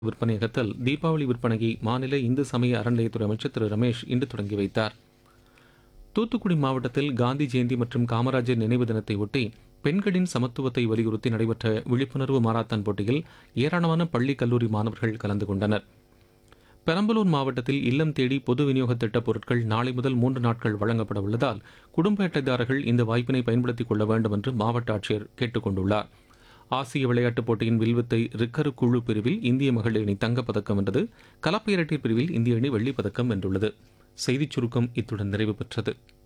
விற்பனையகத்தில் தீபாவளி விற்பனையை மாநில இந்து சமய அறநிலையத்துறை அமைச்சர் திரு ரமேஷ் இன்று தொடங்கி வைத்தார் தூத்துக்குடி மாவட்டத்தில் காந்தி ஜெயந்தி மற்றும் காமராஜர் நினைவு தினத்தை ஒட்டி பெண்களின் சமத்துவத்தை வலியுறுத்தி நடைபெற்ற விழிப்புணர்வு மாரத்தான் போட்டியில் ஏராளமான பள்ளி கல்லூரி மாணவர்கள் கலந்து கொண்டனர் பெரம்பலூர் மாவட்டத்தில் இல்லம் தேடி பொது விநியோக திட்டப் பொருட்கள் நாளை முதல் மூன்று நாட்கள் வழங்கப்பட உள்ளதால் குடும்ப அட்டைதாரர்கள் இந்த வாய்ப்பினை பயன்படுத்திக் கொள்ள வேண்டும் என்று மாவட்ட ஆட்சியர் கேட்டுக் கொண்டுள்ளார் ஆசிய விளையாட்டுப் போட்டியின் வில்வித்தை ரிக்கரு குழு பிரிவில் இந்திய மகளிர் அணி தங்கப்பதக்கம் வென்றது கலப்பு இரட்டையர் பிரிவில் இந்திய அணி வெள்ளிப் பதக்கம் வென்றுள்ளது செய்திச் சுருக்கம் இத்துடன் நிறைவு பெற்றது